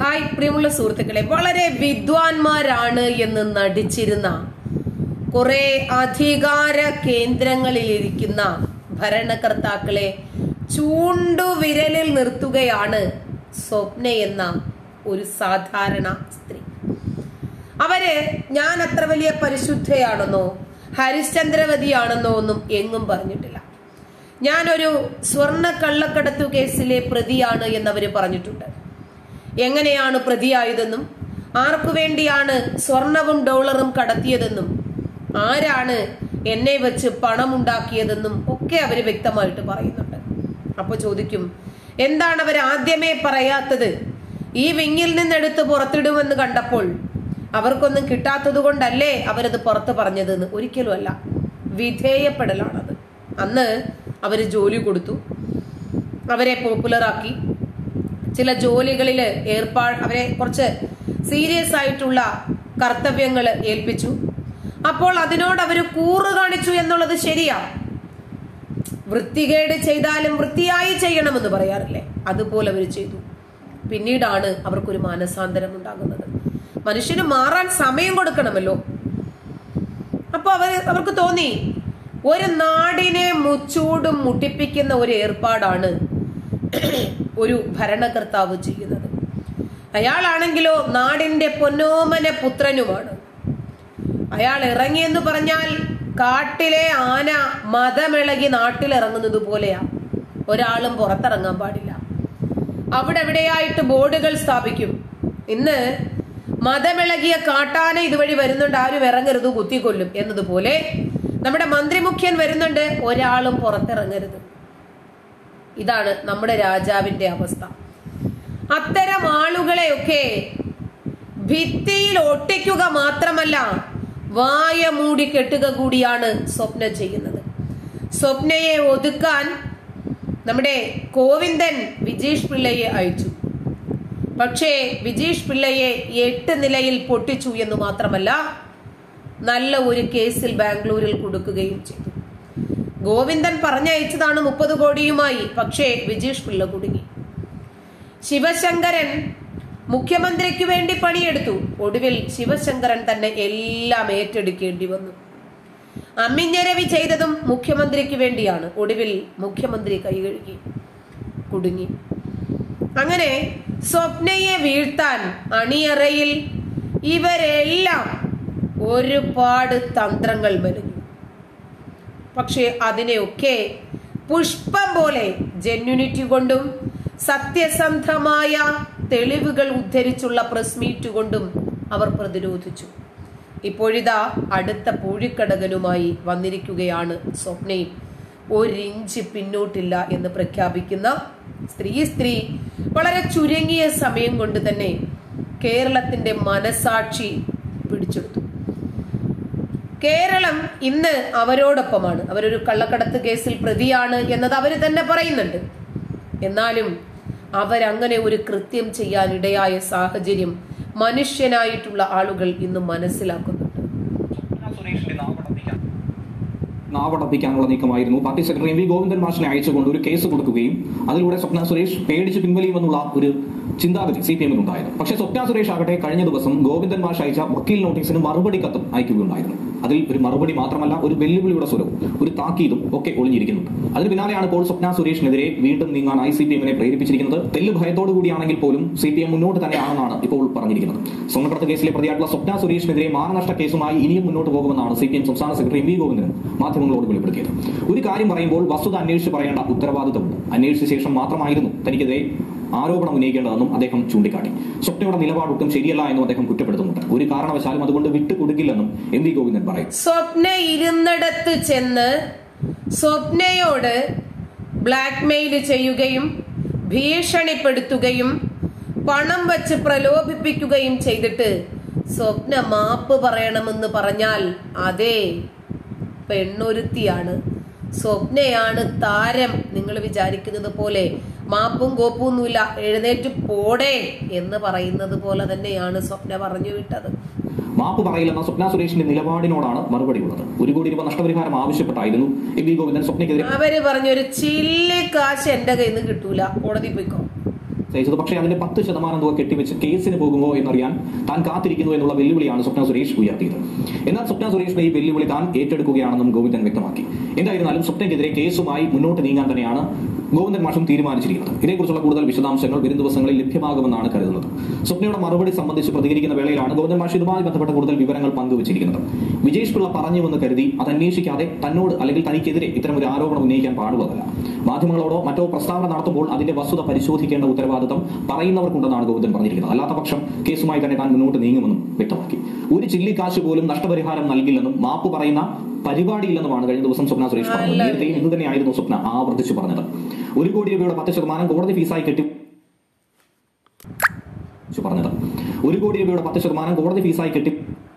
Hi പ്രിയമുള്ള സുഹൃത്തുക്കളെ വളരെ വിദ്വാൻമാരാണ് എന്ന് നടിച്ചിരുന്ന കുറെ അധികാര കേന്ദ്രങ്ങളിലിരിക്കുന്ന ഭരണകർത്താക്കളെ ചൂണ്ടുവിരലിൽ നിർത്തുകയാണ് സ്വപ്ന എന്ന ഒരു സാധാരണ സ്ത്രീ അവര് ഞാൻ അത്ര വലിയ പരിശുദ്ധയാണെന്നോ ഹരിശ്ചന്ദ്രവതിയാണെന്നോ ഒന്നും എങ്ങും പറഞ്ഞിട്ടില്ല ഞാനൊരു സ്വർണ്ണ കള്ളക്കടത്തു കേസിലെ പ്രതിയാണ് എന്നവര് പറഞ്ഞിട്ടുണ്ട് എങ്ങനെയാണ് പ്രതിയായതെന്നും ആർക്കു വേണ്ടിയാണ് സ്വർണവും ഡോളറും കടത്തിയതെന്നും ആരാണ് എന്നെ വെച്ച് പണമുണ്ടാക്കിയതെന്നും ഒക്കെ അവര് വ്യക്തമായിട്ട് പറയുന്നുണ്ട് അപ്പൊ ചോദിക്കും എന്താണ് അവർ ആദ്യമേ പറയാത്തത് ഈ വിങ്ങിൽ നിന്നെടുത്ത് പുറത്തിടുമെന്ന് കണ്ടപ്പോൾ അവർക്കൊന്നും കിട്ടാത്തത് കൊണ്ടല്ലേ അവരത് പുറത്ത് പറഞ്ഞതെന്ന് ഒരിക്കലും അല്ല വിധേയപ്പെടലാണത് അന്ന് അവര് ജോലി കൊടുത്തു അവരെ പോപ്പുലറാക്കി ചില ജോലികളിൽ ഏർപ്പാട് അവരെ കുറച്ച് സീരിയസ് ആയിട്ടുള്ള കർത്തവ്യങ്ങൾ ഏൽപ്പിച്ചു അപ്പോൾ അതിനോട് അവർ കൂറ് കാണിച്ചു എന്നുള്ളത് ശരിയാ വൃത്തികേട് ചെയ്താലും വൃത്തിയായി ചെയ്യണമെന്ന് പറയാറില്ലേ അതുപോലെ അവർ ചെയ്തു പിന്നീടാണ് അവർക്കൊരു മാനസാന്തരം ഉണ്ടാകുന്നത് മനുഷ്യന് മാറാൻ സമയം കൊടുക്കണമല്ലോ അപ്പൊ അവര് അവർക്ക് തോന്നി ഒരു നാടിനെ മുച്ചൂടും മുട്ടിപ്പിക്കുന്ന ഒരു ഏർപ്പാടാണ് ഒരു ഭരണകർത്താവ് ചെയ്യുന്നത് അയാളാണെങ്കിലോ നാടിന്റെ പൊന്നോമന പുത്രനുമാണ് അയാൾ ഇറങ്ങിയെന്ന് പറഞ്ഞാൽ കാട്ടിലെ ആന മതമിളകി നാട്ടിലിറങ്ങുന്നത് പോലെയാ ഒരാളും പുറത്തിറങ്ങാൻ പാടില്ല അവിടെ എവിടെയായിട്ട് ബോർഡുകൾ സ്ഥാപിക്കും ഇന്ന് മതമിളകിയ കാട്ടാന ഇതുവഴി വരുന്നുണ്ട് ആരും ഇറങ്ങരുത് കുത്തിക്കൊല്ലും എന്നതുപോലെ നമ്മുടെ മന്ത്രിമുഖ്യൻ വരുന്നുണ്ട് ഒരാളും പുറത്തിറങ്ങരുത് ഇതാണ് നമ്മുടെ രാജാവിന്റെ അവസ്ഥ അത്തരം ആളുകളെയൊക്കെ ഭിത്തിയിൽ ഒട്ടിക്കുക മാത്രമല്ല വായ മൂടി കെട്ടുക കൂടിയാണ് സ്വപ്ന ചെയ്യുന്നത് സ്വപ്നയെ ഒതുക്കാൻ നമ്മുടെ കോവിന്ദൻ വിജീഷ് പിള്ളയെ അയച്ചു പക്ഷേ വിജീഷ് പിള്ളയെ എട്ട് നിലയിൽ പൊട്ടിച്ചു എന്ന് മാത്രമല്ല നല്ല ഒരു കേസിൽ ബാംഗ്ലൂരിൽ കൊടുക്കുകയും ചെയ്തു ഗോവിന്ദൻ പറഞ്ഞയച്ചതാണ് മുപ്പത് കോടിയുമായി പക്ഷേ വിജീഷ് പിള്ള കുടുങ്ങി ശിവശങ്കരൻ മുഖ്യമന്ത്രിക്ക് വേണ്ടി പണിയെടുത്തു ഒടുവിൽ ശിവശങ്കരൻ തന്നെ എല്ലാം ഏറ്റെടുക്കേണ്ടി വന്നു അമ്മിഞ്ഞരവി ചെയ്തതും മുഖ്യമന്ത്രിക്ക് വേണ്ടിയാണ് ഒടുവിൽ മുഖ്യമന്ത്രി കൈകഴുകി കുടുങ്ങി അങ്ങനെ സ്വപ്നയെ വീഴ്ത്താൻ അണിയറയിൽ ഇവരെല്ലാം ഒരുപാട് തന്ത്രങ്ങൾ മെനഞ്ഞു പക്ഷേ അതിനെയൊക്കെ പുഷ്പം പോലെ ജെന്യൂനിറ്റി കൊണ്ടും സത്യസന്ധമായ തെളിവുകൾ ഉദ്ധരിച്ചുള്ള പ്രസ് മീറ്റ് കൊണ്ടും അവർ പ്രതിരോധിച്ചു ഇപ്പോഴിതാ അടുത്ത പൂഴിക്കടകനുമായി വന്നിരിക്കുകയാണ് സ്വപ്നയും ഒരിഞ്ച് പിന്നോട്ടില്ല എന്ന് പ്രഖ്യാപിക്കുന്ന സ്ത്രീ സ്ത്രീ വളരെ ചുരുങ്ങിയ സമയം കൊണ്ട് തന്നെ കേരളത്തിന്റെ മനസാക്ഷി പിടിച്ചെടുത്തു കേരളം ഇന്ന് അവരോടൊപ്പമാണ് അവരൊരു കള്ളക്കടത്ത് കേസിൽ പ്രതിയാണ് എന്നത് അവർ തന്നെ പറയുന്നുണ്ട് എന്നാലും അവരങ്ങനെ ഒരു കൃത്യം ചെയ്യാൻ ഇടയായ സാഹചര്യം മനുഷ്യനായിട്ടുള്ള ആളുകൾ ഇന്ന് മനസ്സിലാക്കുന്നുണ്ട് സുരേഷിന്റെ നാവടപ്പിക്കാൻ നാവടപ്പിക്കാനുള്ള നീക്കമായിരുന്നു party secretary M V Govindan മാഷിനെ അയച്ചുകൊണ്ട് ഒരു കേസ് കൊടുക്കുകയും അതിലൂടെ സ്വപ്ന സുരേഷ് പേടിച്ച് പിൻവലിയുമെന്നുള്ള ഒരു ചിന്താഗതി സി പി എമ്മിൽ ഉണ്ടായിരുന്നു പക്ഷേ സ്വപ്ന സുരേഷ് ആകട്ടെ കഴിഞ്ഞ ദിവസം ഗോവിന്ദൻ മാഷ് അയച്ച വക്കീൽ നോട്ടീസിന് മറുപടി കത്തും അയക്കുകയുണ്ടായിരുന്നു അതിൽ ഒരു മറുപടി മാത്രമല്ല ഒരു വെല്ലുവിളിയുടെ സ്വരവും ഒരു താക്കീതും ഒക്കെ ഒളിഞ്ഞിരിക്കുന്നുണ്ട് അതിന് പിന്നാലെയാണ് ഇപ്പോൾ സ്വപ്ന സുരേഷിനെതിരെ വീണ്ടും നീങ്ങാനായി സി പി എമ്മിനെ പ്രേരിപ്പിച്ചിരിക്കുന്നത് തെല്ല് ഭയത്തോടു കൂടിയാണെങ്കിൽ പോലും സി പി എം മുന്നോട്ട് തന്നെയാണെന്നാണ് ഇപ്പോൾ പറഞ്ഞിരിക്കുന്നത് സ്വർണ്ണക്കടത്ത് കേസിലെ പ്രതിയായിട്ടുള്ള സ്വപ്ന സുരേഷിനെതിരെ മാനനഷ്ട കേസുമായി ഇനിയും മുന്നോട്ട് പോകുമെന്നാണ് സി പി എം സംസ്ഥാന സെക്രട്ടറി എം വി ഗോവിന്ദൻ മാധ്യമങ്ങളോട് വെളിപ്പെടുത്തിയത് ഒരു കാര്യം പറയുമ്പോൾ വസ്തുത അന്വേഷിച്ച് പറയേണ്ട ഉത്തരവാദിത്തമുണ്ട് അന്വേഷിച്ച ശേഷം മാത്രമായിരുന്നു തനിക്കെതിരെ ആരോപണം ഉന്നയിക്കേണ്ടതെന്നും അദ്ദേഹം ചൂണ്ടിക്കാട്ടി സ്വപ്നയുടെ നിലപാടൊട്ടും ശരിയല്ല എന്നും അദ്ദേഹം കുറ്റപ്പെടുത്തുന്നുണ്ട് ഒരു കാരണവശാലും അതുകൊണ്ട് വിട്ടുകൊടുക്കില്ലെന്നും എം വി ഗോവിന്ദൻ പറയും സ്വപ്ന ഇരുന്നിടത്ത് ചെന്ന് സ്വപ്നയോട് ബ്ലാക്ക്മെയിൽ ചെയ്യുകയും ഭീഷണിപ്പെടുത്തുകയും പണം വച്ച് പ്രലോഭിപ്പിക്കുകയും ചെയ്തിട്ട് സ്വപ്ന മാപ്പ് പറയണമെന്ന് പറഞ്ഞാൽ അതെ പെണ്ണൊരുത്തിയാണ് സ്വപ്നയാണ് താരം നിങ്ങൾ വിചാരിക്കുന്നത് പോലെ മാപ്പും കോപ്പും ഒന്നുമില്ല എഴുന്നേറ്റ് പോടേ എന്ന് പറയുന്നത് പോലെ തന്നെയാണ് സ്വപ്ന പറഞ്ഞു വിട്ടത് മാപ്പ് പറയില്ലെന്ന സ്വപ്ന സുരേഷിന്റെ നിലപാടിനോടാണ് മറുപടി ഉള്ളത് ഒരു കോടി രൂപ നഷ്ടപരിഹാരം ആവശ്യപ്പെട്ടായിരുന്നു എം വി ഗോവിന്ദൻ സ്വപ്നയ്ക്കെതിരെ അവര് പറഞ്ഞൊരു ചില്ലി കാശ് എന്റെ കയ്യിൽ നിന്ന് കിട്ടൂല കോടതി പോയിക്കോ അയച്ചത് പക്ഷേ അതിന്റെ പത്ത് ശതമാനം തുക കെട്ടിവെച്ച് കേസിന് പോകുമോ എന്നറിയാൻ താൻ കാത്തിരിക്കുന്നു എന്നുള്ള വെല്ലുവിളിയാണ് സ്വപ്ന സുരേഷ് ഉയർത്തിയത് എന്നാൽ സ്വപ്ന സുരേഷിന്റെ ഈ വെല്ലുവിളി താൻ ഏറ്റെടുക്കുകയാണെന്നും ഗോവിന്ദൻ വ്യക്തമാക്കി എന്തായിരുന്നാലും സ്വപ്നയ്ക്കെതിരെ കേസുമായി മുന്നോട്ട് നീങ്ങാൻ തന്നെയാണ് ഗോവിന്ദൻ മാഷും തീരുമാനിച്ചിരിക്കുന്നത് ഇതേക്കുറിച്ചുള്ള കൂടുതൽ വിശദാംശങ്ങൾ വരും ദിവസങ്ങളിൽ ലഭ്യമാകുമെന്നാണ് കരുതുന്നത് സ്വപ്നയുടെ മറുപടി സംബന്ധിച്ച് പ്രതികരിക്കുന്ന വേളയിലാണ് ഗോവിന്ദൻ മാഷ് ഇതുമായി ബന്ധപ്പെട്ട കൂടുതൽ വിവരങ്ങൾ പങ്കുവച്ചിരിക്കുന്നത് വിജേഷ് പിള്ള പറഞ്ഞുവെന്ന് കരുതി അത് അന്വേഷിക്കാതെ തന്നോട് അല്ലെങ്കിൽ തനിക്കെതിരെ ഇത്തരം ഒരു ആരോപണം ഉന്നയിക്കാൻ പാടുള്ളതല്ല മാധ്യമങ്ങളോടോ മറ്റോ പ്രസ്താവന നടത്തുമ്പോൾ അതിന്റെ വസ്തുത പരിശോധിക്കേണ്ട ഉത്തരവാദിത്തം പറയുന്നവർക്കുണ്ടെന്നാണ് ഗോവിന്ദൻ പറഞ്ഞിരിക്കുന്നത് അല്ലാത്ത പക്ഷം കേസുമായി തന്നെ താൻ മുന്നോട്ട് നീങ്ങുമെന്നും വ്യക്തമാക്കി ഒരു ചില്ലിക്കാശ് പോലും നഷ്ടപരിഹാരം നൽകില്ലെന്നും മാപ്പ് പറയുന്ന പരിപാടിയില്ലെന്നുമാണ് കഴിഞ്ഞ ദിവസം സ്വപ്ന സുരേഷ് പറഞ്ഞത് നേരത്തെയും ഇന്ന് തന്നെയായിരുന്നു സ്വപ്ന ആവർത്തിച്ചു പറഞ്ഞത് ഒരു കോടി രൂപയുടെ പത്ത് ശതമാനം കോടതി ഫീസായി കെട്ടി പറഞ്ഞത് ഒരു കോടി രൂപയുടെ പത്ത് ശതമാനം കോടതി ഫീസായി കെട്ടി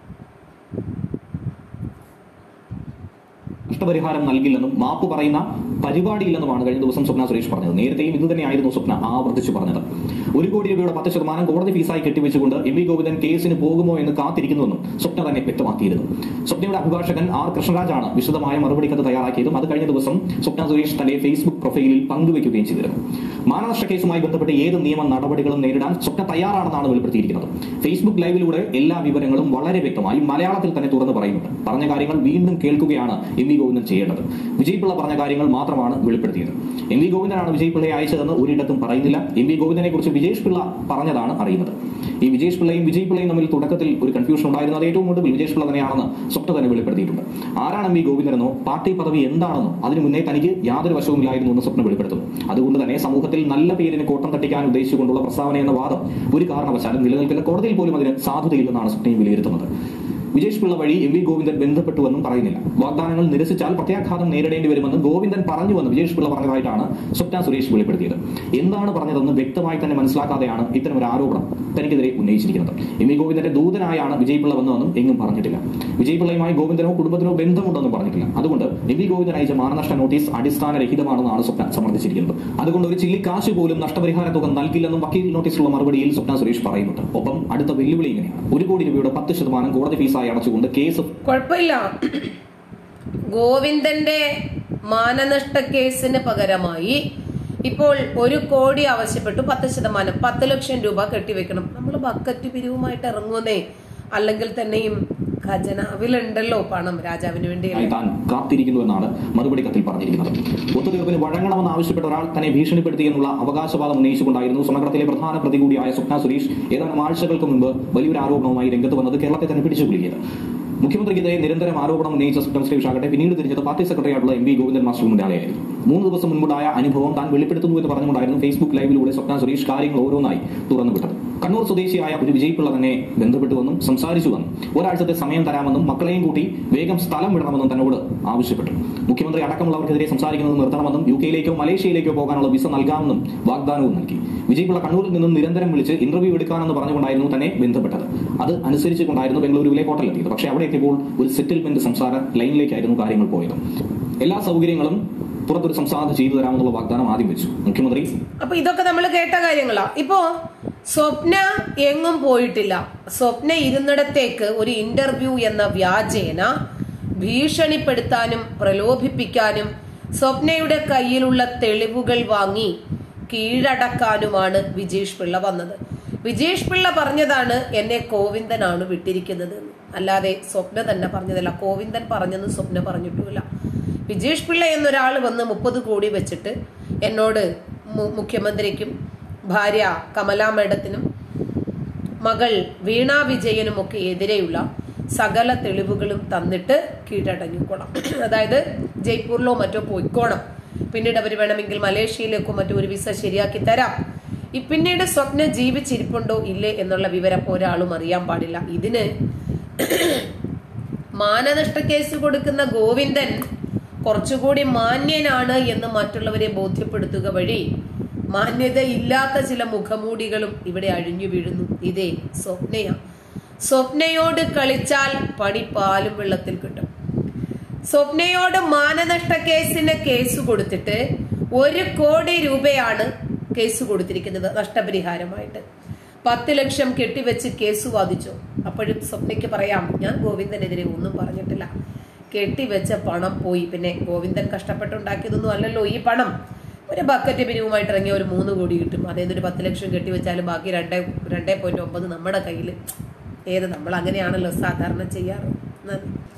നഷ്ടപരിഹാരം നൽകില്ലെന്നും മാപ്പ് പറയുന്ന പരിപാടിയില്ലെന്നുമാണ് കഴിഞ്ഞ ദിവസം സ്വപ്ന സുരേഷ് പറഞ്ഞത് നേരത്തെയും ഇത് തന്നെയായിരുന്നു സ്വപ്ന ആവർത്തിച്ചു പറഞ്ഞത് ഒരു കോടി രൂപയുടെ പത്ത് ശതമാനം കോടതി ഫീസായി കെട്ടിവെച്ചുകൊണ്ട് എം വി ഗോവിന്ദൻ കേസിന് പോകുമോ എന്ന് കാത്തിരിക്കുന്നുവെന്നും സ്വപ്ന തന്നെ വ്യക്തമാക്കിയിരുന്നു സ്വപ്നയുടെ അഭിഭാഷകൻ ആർ കൃഷ്ണരാജാണ് വിശദമായ മറുപടി കത്ത് തയ്യാറാക്കിയതും അത് കഴിഞ്ഞ ദിവസം സ്വപ്ന സുരേഷ് തന്റെ ഫേസ്ബുക്ക് പ്രൊഫൈലിൽ പങ്കുവയ്ക്കുകയും ചെയ്തിരുന്നു മാനനഷ്ട കേസുമായി ബന്ധപ്പെട്ട് ഏത് നിയമ നടപടികളും നേരിടാൻ സ്വപ്ന തയ്യാറാണെന്നാണ് വെളിപ്പെടുത്തിയിരിക്കുന്നത് ഫേസ്ബുക്ക് ലൈവിലൂടെ എല്ലാ വിവരങ്ങളും വളരെ വ്യക്തമായി മലയാളത്തിൽ തന്നെ തുറന്നു പറയുന്നുണ്ട് പറഞ്ഞ കാര്യങ്ങൾ വീണ്ടും കേൾക്കുകയാണ് എം വി ഗോവിന്ദൻ ചെയ്യേണ്ടത് വിജയ് പിള്ള പറഞ്ഞ കാര്യങ്ങൾ മാത്രമാണ് വെളിപ്പെടുത്തിയത് എം വി ഗോവിന്ദനാണ് വിജയ് പിള്ളയെ അയച്ചതെന്ന് ഒരിടത്തും പറയുന്നില്ല എം വി ഗോവിന്ദനെ കുറിച്ച് വിജേഷ് പിള്ള പറഞ്ഞതാണ് അറിയുന്നത് ഈ വിജേഷ് പിള്ളയും വിജയ് പിള്ളയും തമ്മിൽ തുടക്കത്തിൽ ഒരു കൺഫ്യൂഷൻ ഉണ്ടായിരുന്നു അത് ഏറ്റവും കൂടുതൽ വിജേഷ് പിള്ള തന്നെയാണെന്ന് സ്വപ്ന തന്നെ വെളിപ്പെടുത്തിയിട്ടുണ്ട് ആരാണ് എം വി ഗോവിന്ദനെന്നോ പാർട്ടി പദവി എന്താണെന്നോ അതിനു മുന്നേ തനിക്ക് യാതൊരു വശവുമില്ലായിരുന്നു എന്ന് സ്വപ്ന വെളിപ്പെടുത്തുന്നു അതുകൊണ്ട് തന്നെ സമൂഹത്തിൽ നല്ല പേരിന് കോട്ടം തട്ടിക്കാൻ ഉദ്ദേശിച്ചുകൊണ്ടുള്ള പ്രസ്താവന എന്ന വാദം ഒരു കാരണവശാലും നിലനിൽക്കില്ല കോടതിയിൽ പോലും അതിന് സാധുതയില്ലെന്നാണ് സ്വപ്നയും വിലയിരുത്തുന്നത് വിജേഷ് പിള്ള വഴി എം വി ഗോവിന്ദൻ ബന്ധപ്പെട്ടുവെന്നും പറയുന്നില്ല വാഗ്ദാനങ്ങൾ നിരസിച്ചാൽ പ്രത്യാഘാതം നേരിടേണ്ടി വരുമെന്ന് ഗോവിന്ദൻ പറഞ്ഞുവെന്ന് വിജേഷ് പിള്ള പറഞ്ഞതായിട്ടാണ് സ്വപ്ന സുരേഷ് വെളിപ്പെടുത്തിയത് എന്താണ് പറഞ്ഞതെന്ന് വ്യക്തമായി തന്നെ മനസ്സിലാക്കാതെയാണ് ഇത്തരം ഒരു ആരോപണം തനിക്കെതിരെ ഉന്നയിച്ചിരിക്കുന്നത് എം വി ഗോവിന്ദന്റെ ദൂതനായാണ് വിജയ് പിള്ള വന്നതെന്നും എങ്ങും പറഞ്ഞിട്ടില്ല വിജയ് പിള്ളയുമായി ഗോവിന്ദനോ കുടുംബത്തിനോ ബന്ധമുണ്ടെന്നും പറഞ്ഞിട്ടില്ല അതുകൊണ്ട് എം വി ഗോവിന്ദൻ അയച്ച മാനനഷ്ട നോട്ടീസ് അടിസ്ഥാനരഹിതമാണെന്നാണ് സ്വപ്ന സമർത്ഥിച്ചിരിക്കുന്നത് അതുകൊണ്ട് ഒരു ചില്ലി കാശ് പോലും നഷ്ടപരിഹാര തുക നൽകില്ലെന്നും വക്കീൽ നോട്ടീസിലുള്ള മറുപടിയിൽ സ്വപ്ന സുരേഷ് പറയുന്നുണ്ട് ഒപ്പം അടുത്ത വെല്ലുവിളി ഇങ്ങനെയാണ് ഒരു കോടി രൂപയുടെ പത്ത് ശതമാനം കോടതി ഫീസായി അടച്ചുകൊണ്ട് കേസ് കുഴപ്പമില്ല ഗോവിന്ദന്റെ മാനനഷ്ട കേസിന് പകരമായി ഇപ്പോൾ ഒരു കോടി ആവശ്യപ്പെട്ടു പത്ത് ശതമാനം പത്ത് ലക്ഷം രൂപ കെട്ടിവെക്കണം നമ്മൾ ബക്കറ്റ് പിരിവുമായിട്ട് ഇറങ്ങുന്നേ അല്ലെങ്കിൽ തന്നെയും ഖജനാവിലുണ്ടല്ലോ പണം രാജാവിന് വേണ്ടി ആയി താൻ കാത്തിരിക്കുന്നു എന്നാണ് മറുപടി കത്തിൽ പറഞ്ഞിരിക്കുന്നത് ഒത്തുതീർപ്പിന് വഴങ്ങണമെന്ന് ആവശ്യപ്പെട്ട ഒരാൾ തന്നെ ഭീഷണിപ്പെടുത്തി എന്നുള്ള അവകാശവാദം ഉന്നയിച്ചുകൊണ്ടായിരുന്നു സ്വർണ്ണക്കടത്തിലെ പ്രധാന പ്രതി കൂടിയായ സ്വപ്ന സുരേഷ് ഏതാനും ആഴ്ചകൾക്ക് മുമ്പ് വലിയൊരു ആരോപണവുമായി രംഗത്ത് വന്നത് കേരളത്തെ തന്നെ പിടിച്ചുകുലുക്കിയത് മുഖ്യമന്ത്രിക്കെതിരെ നിരന്തരം ആരോപണം ഉന്നയിച്ച സ്വപ്നം സുരേഷ് ആകട്ടെ പിന്നീട് തിരിച്ചത് പാർട്ടി സെക്രട്ടറി ആയിട്ടുള്ള എം വി ഗോവിന്ദൻ മാസ്റ്റർ മുന്നാലെയായിരുന്നു മൂന്ന് ദിവസം മുൻപുണ്ടായ അനുഭവം താൻ വെളിപ്പെടുത്തുന്നു എന്ന് പറഞ്ഞുകൊണ്ടായിരുന്നു ഫേസ്ബുക്ക് ലൈവിലൂടെ സ്വപ്ന സുരേഷ് കാര്യങ്ങൾ ഓരോന്നായി തുറന്നു വിട്ടത് കണ്ണൂർ സ്വദേശിയായ ഒരു വിജയ് പിള്ള തന്നെ ബന്ധപ്പെട്ടുവെന്നും സംസാരിച്ചുവെന്നും ഒരാഴ്ചത്തെ സമയം തരാമെന്നും മക്കളെയും കൂട്ടി വേഗം സ്ഥലം വിടണമെന്നും തന്നോട് ആവശ്യപ്പെട്ടു മുഖ്യമന്ത്രി അടക്കമുള്ളവർക്കെതിരെ സംസാരിക്കുന്നത് നിർത്തണമെന്നും യു കെയിലേക്കോ മലേഷ്യയിലേക്കോ പോകാനുള്ള വിസ നൽകാമെന്നും വാഗ്ദാനവും നൽകി വിജയ് പിള്ള കണ്ണൂരിൽ നിന്നും നിരന്തരം വിളിച്ച് ഇന്റർവ്യൂ എടുക്കാനെന്ന് പറഞ്ഞുകൊണ്ടായിരുന്നു തന്നെ ബന്ധപ്പെട്ടത് അത് അനുസരിച്ചുകൊണ്ടായിരുന്നു ബംഗളൂരുവിലെ ഹോട്ടലിലെത്തിയത് പക്ഷേ അവിടെ എത്തിയപ്പോൾ ഒരു സെറ്റിൽമെന്റ് സംസാര ലൈനിലേക്കായിരുന്നു കാര്യങ്ങൾ പോയത് എല്ലാ സൗകര്യങ്ങളും പുറത്തൊരു സംസ്ഥാനത്ത് ചെയ്തു തരാമെന്നുള്ള വാഗ്ദാനം ആദ്യം വെച്ചു മുഖ്യമന്ത്രി അപ്പൊ ഇതൊക്കെ നമ്മൾ കേട്ട കാര്യങ്ങളാ ഇപ്പോ സ്വപ്ന എങ്ങും പോയിട്ടില്ല സ്വപ്ന ഇരുന്നിടത്തേക്ക് ഒരു ഇന്റർവ്യൂ എന്ന വ്യാജേന ഭീഷണിപ്പെടുത്താനും പ്രലോഭിപ്പിക്കാനും സ്വപ്നയുടെ കയ്യിലുള്ള തെളിവുകൾ വാങ്ങി കീഴടക്കാനുമാണ് വിജേഷ് പിള്ള വന്നത് വിജേഷ് പിള്ള പറഞ്ഞതാണ് എന്നെ കോവിന്ദനാണ് വിട്ടിരിക്കുന്നത് എന്ന്. അല്ലാതെ സ്വപ്ന തന്നെ പറഞ്ഞതല്ല കോവിന്ദൻ പറഞ്ഞെന്ന് സ്വപ്ന പറഞ്ഞിട്ടുമില്ല വിജേഷ് പിള്ള എന്നൊരാൾ വന്ന് മുപ്പത് കോടി വെച്ചിട്ട് എന്നോട് മു- മുഖ്യമന്ത്രിക്കും ഭാര്യ കമലാ മേഡത്തിനും മകൾ വീണ വിജയനുമൊക്കെ എതിരെയുള്ള സകല തെളിവുകളും തന്നിട്ട് കീഴടങ്ങിക്കോണം അതായത് ജയ്പൂരിലോ മറ്റോ പോയിക്കോണം പിന്നീട് അവർ വേണമെങ്കിൽ മലേഷ്യയിലേക്കോ മറ്റോ ഒരു വിസ ശരിയാക്കി തരാം ഈ പിന്നീട് സ്വപ്ന ജീവിച്ചിരിപ്പുണ്ടോ ഇല്ലേ എന്നുള്ള വിവരം ഒരാളും അറിയാൻ പാടില്ല ഇതിന് മാനനഷ്ട കേസ് കൊടുക്കുന്ന ഗോവിന്ദൻ കുറച്ചുകൂടി മാന്യനാണ് എന്ന് മറ്റുള്ളവരെ ബോധ്യപ്പെടുത്തുക വഴി മാന്യത ഇല്ലാത്ത ചില മുഖമൂടികളും ഇവിടെ അഴിഞ്ഞു വീഴുന്നു ഇതേ സ്വപ്നയാ സ്വപ്നയോട് കളിച്ചാൽ പണി പാലും വെള്ളത്തിൽ കിട്ടും സ്വപ്നയോട് മാനനഷ്ട കേസിന് കേസ് കൊടുത്തിട്ട് ഒരു കോടി രൂപയാണ് കേസ് കൊടുത്തിരിക്കുന്നത് നഷ്ടപരിഹാരമായിട്ട് പത്ത് ലക്ഷം കെട്ടിവെച്ച് കേസ് വാദിച്ചു അപ്പോഴും സ്വപ്നയ്ക്ക് പറയാം ഞാൻ ഗോവിന്ദനെതിരെ ഒന്നും പറഞ്ഞിട്ടില്ല കെട്ടിവെച്ച പണം പോയി പിന്നെ ഗോവിന്ദൻ കഷ്ടപ്പെട്ടുണ്ടാക്കിയതൊന്നും അല്ലല്ലോ ഈ പണം ഒരു ബക്കറ്റ് പിരിവുമായിട്ട് ഇറങ്ങിയ ഒരു മൂന്ന് കോടി കിട്ടും അതായത് ഒരു പത്ത് ലക്ഷം കെട്ടി വെച്ചാലും ബാക്കി രണ്ടേ രണ്ടേ പോയിന്റ് ഒമ്പത് നമ്മുടെ കയ്യിൽ ഏത് നമ്മൾ അങ്ങനെയാണല്ലോ സാധാരണ ചെയ്യാറ് നന്ദി